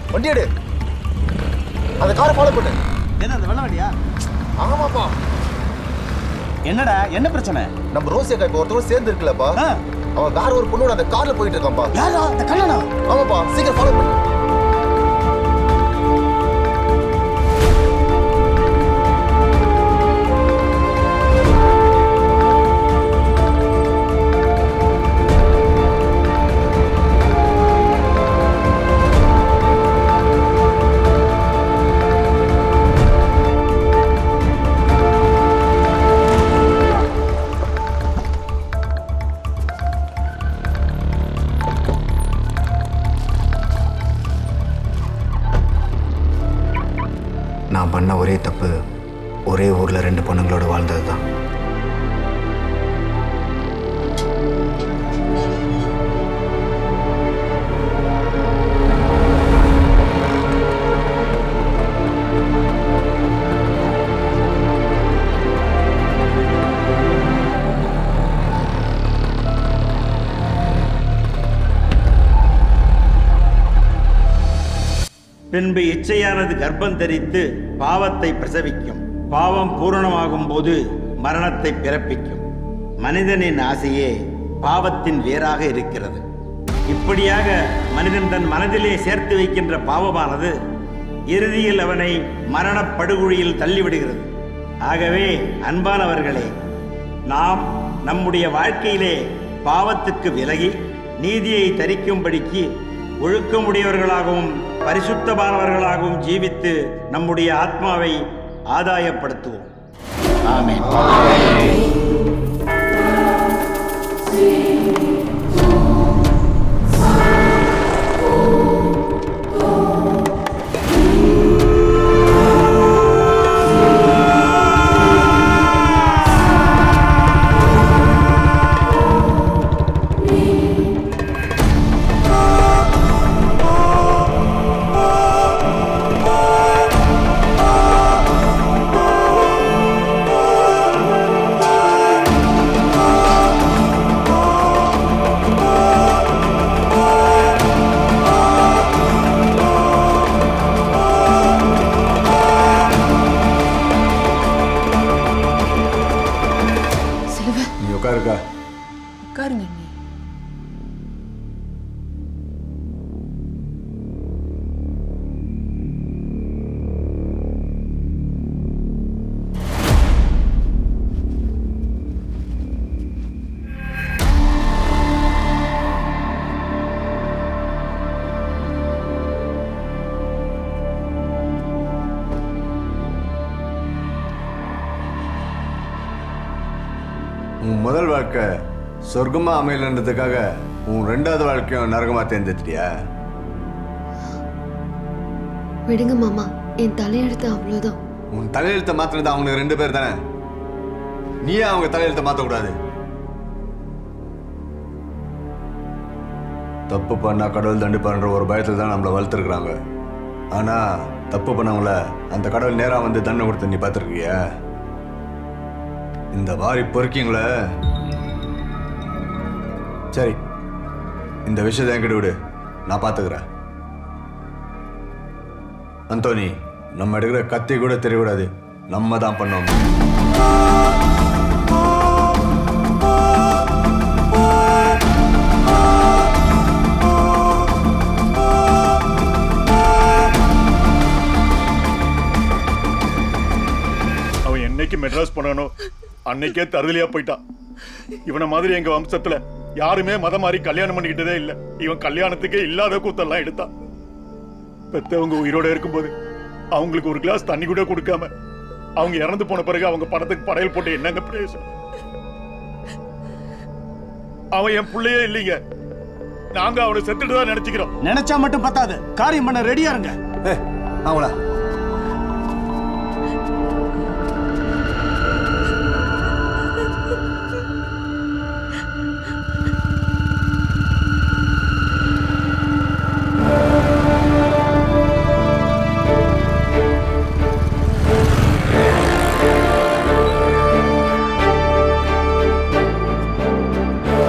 வண்டி எடு அந்த காரை ஃபாலோ பண்ணு என்ன அந்த வெள்ள வண்டியா ஆமாப்பா என்னடா என்ன பிரச்சனை நம்ம ரோசியக்கா இப்போ ஒருத்தரும் சேர்ந்து இருக்குல்லப்பா அவன் வேற ஒரு பொண்ணோட அந்த கார்ல போயிட்டு இருக்கான்ப்பா யாரா அந்த கல்யாணம் ஆமாப்பா சீக்கிரம் ஃபாலோ பண்ணு நான் பண்ண ஒரே தப்பு ஒரே ஊரில் ரெண்டு பொண்ணுங்களோட வாழ்ந்தது தான் பின்பு இச்சையானது கர்ப்பம் தரித்து பாவத்தை பிரசவிக்கும் பாவம் பூரணமாகும் போது மரணத்தை பிறப்பிக்கும் மனிதனின் ஆசையே பாவத்தின் வேராக இருக்கிறது இப்படியாக மனிதன் தன் மனதிலே சேர்த்து வைக்கின்ற பாவமானது இறுதியில் அவனை மரணப் படுகுழியில் தள்ளிவிடுகிறது ஆகவே அன்பானவர்களே நாம் நம்முடைய வாழ்க்கையிலே பாவத்துக்கு விலகி நீதியை தரிக்கும்படிக்கு ஒழுக்கமுடையவர்களாகவும் பரிசுத்தமானவர்களாகவும் ஜீவித்து நம்முடைய ஆத்மாவை ஆதாயப்படுத்துவோம் ஆமென் செல்வ நீ உட்காருக்கா உட்காருங்க நீ உன் முதல் வாழ்க்கை சொர்க்கமா அமையலன்றதுக்காக உன் ரெண்டாவது வாழ்க்கையும் நரகமா தேர்ந்தெடுத்தியா விடுங்க மாமா என் தலையெழுத்து அவ்வளோதான் உன் தலையெழுத்தை மாத்தினது அவங்களுக்கு ரெண்டு பேர் தானே நீயே அவங்க தலையெழுத்தை மாற்றக்கூடாது தப்பு பண்ணா கடவுள் தண்டிப்பான்ற ஒரு பயத்தில் தான் நம்மளை வளர்த்துருக்குறாங்க ஆனா தப்பு பண்ணவங்கள அந்த கடவுள் நேரா வந்து தண்டனை கொடுத்து நீ பார்த்துருக்கிய இந்த மாதிரி பொறுக்கிங்கள சரி இந்த விஷயத்தை என்கிட்ட விடு நான் பார்த்துக்கிறேன் அந்தோனி நம்ம எடுக்கிற கத்தி கூட தெரியக்கூடாது நம்ம தான் பண்ணோம் அவன் என்னைக்கு மெட்ராஸ் போனானோ அன்னைக்கே தருதலையா போயிட்டான் இவனை மாதிரி எங்க வம்சத்துல யாருமே மதம் மாறி கல்யாணம் பண்ணிக்கிட்டதே இல்ல இவன் கல்யாணத்துக்கே இல்லாத கூத்தெல்லாம் எடுத்தான் பெத்தவங்க உயிரோட இருக்கும்போது அவங்களுக்கு ஒரு கிளாஸ் தண்ணி கூட கொடுக்காம அவங்க இறந்து போன பிறகு அவங்க பணத்துக்கு படையல் போட்டு என்னங்க பிரயோஜனம் அவன் என் பிள்ளையே இல்லைங்க நாங்க அவனை செத்துட்டு தான் நினைச்சுக்கிறோம் நினைச்சா மட்டும் பத்தாது காரியம் பண்ண ரெடியா இருங்க அவங்களா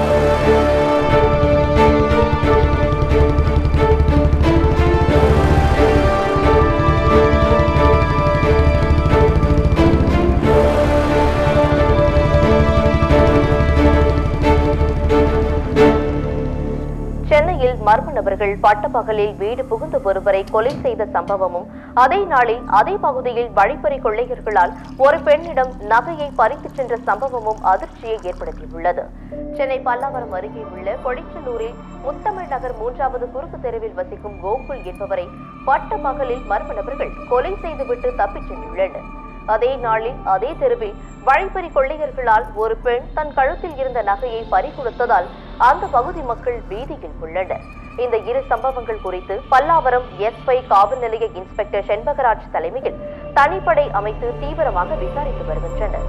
ஆ மர்ம நபர்கள் பட்டப்பகலில் வீடு புகுந்த ஒருவரை கொலை செய்த சம்பவமும் அதே நாளில் அதே பகுதியில் வழிப்பறி கொள்ளையர்களால் ஒரு பெண்ணிடம் நகையை பறித்துச் சென்ற சம்பவமும் அதிர்ச்சியை ஏற்படுத்தியுள்ளது சென்னை பல்லாவரம் அருகே உள்ள கொடிச்சலூரில் முத்தமிழ் நகர் மூன்றாவது குறுக்கு தெருவில் வசிக்கும் கோகுல் என்பவரை பட்ட பகலில் மர்ம நபர்கள் கொலை செய்துவிட்டு தப்பிச் சென்றுள்ளனர் அதே நாளில் அதே தெருவில் வழிப்பறி கொள்ளையர்களால் ஒரு பெண் தன் கழுத்தில் இருந்த நகையை பறிகொடுத்ததால் அந்த பகுதி மக்கள் பீதியில் உள்ளனர் இந்த இரு சம்பவங்கள் குறித்து பல்லாவரம் எஸ்பை காவல் நிலைய இன்ஸ்பெக்டர் செண்பகராஜ் தலைமையில் தனிப்படை அமைத்து தீவிரமாக விசாரித்து வருகின்றனர்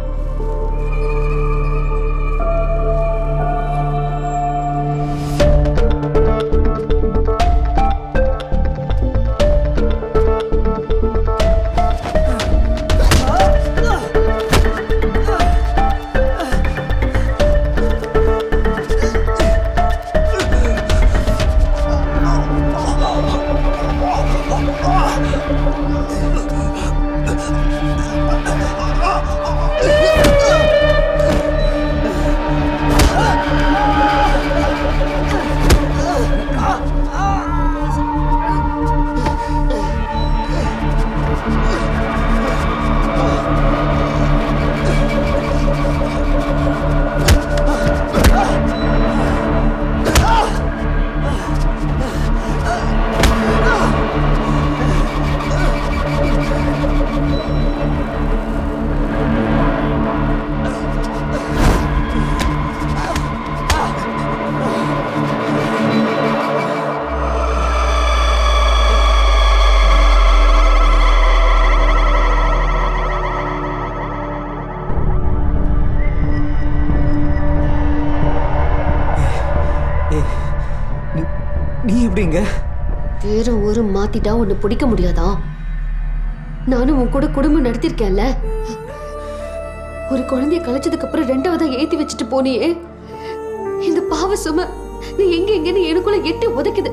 நீ எப்படிங்க வேற ஊரு மாத்திட்டா உன்னை பிடிக்க முடியாதா நானும் உன் கூட குடும்பம் நடத்திருக்கேன்ல ஒரு குழந்தைய கலைச்சதுக்கு அப்புறம் ரெண்டாவதா ஏத்தி வச்சுட்டு போனியே இந்த பாவ சும நீ எங்க எங்கன்னு எனக்குள்ள எட்டி உதைக்குது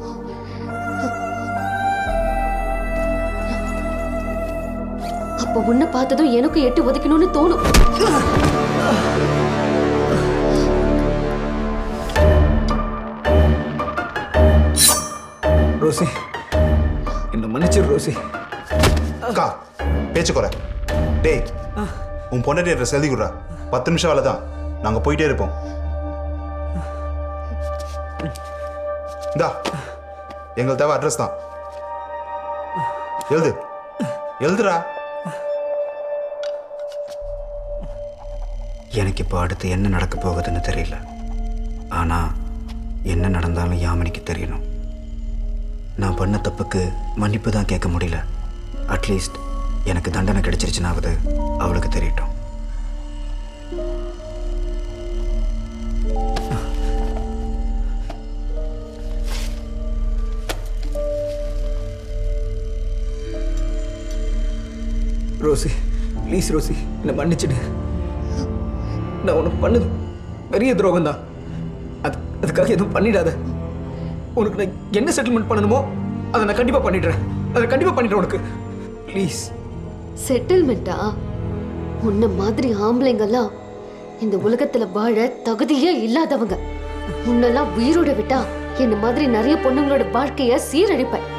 அப்ப உன்னை பார்த்ததும் எனக்கு எட்டி உதைக்கணும்னு தோணும் ரோசி என்ன மன்னிச்சிரு ரோசி அக்கா பேச்சு குறை டேய் உன் பொண்ணு அட்ரஸ் எழுதி கொடுறா பத்து நிமிஷம் வேலை தான் நாங்கள் போயிட்டே இருப்போம் இந்தா எங்களுக்கு தேவை அட்ரஸ் தான் எழுது எழுதுடா எனக்கு இப்போ அடுத்து என்ன நடக்க போகுதுன்னு தெரியல ஆனால் என்ன நடந்தாலும் யாமினிக்கு தெரியணும் நான் பண்ண தப்புக்கு மன்னிப்பு தான் கேட்க முடியல அட்லீஸ்ட் எனக்கு தண்டனை கிடைச்சிருச்சுனாவது அவளுக்கு தெரியட்டும் ரோசி ப்ளீஸ் ரோசி என்னை மன்னிச்சிடு நான் உனக்கு பண்ணது பெரிய துரோகம் தான் அது அதுக்காக எதுவும் பண்ணிடாத உனக்கு நான் என்ன செட்டில்மெண்ட் பண்ணணுமோ அதை நான் கண்டிப்பாக பண்ணிடுறேன் அதை கண்டிப்பாக பண்ணிடுறேன் உனக்கு ப்ளீஸ் செட்டில்மெண்ட்டா உன்ன மாதிரி ஆம்பளைங்கெல்லாம் இந்த உலகத்துல வாழ தகுதியே இல்லாதவங்க உன்னெல்லாம் உயிரோட விட்டா என்ன மாதிரி நிறைய பொண்ணுங்களோட வாழ்க்கைய சீரழிப்பேன்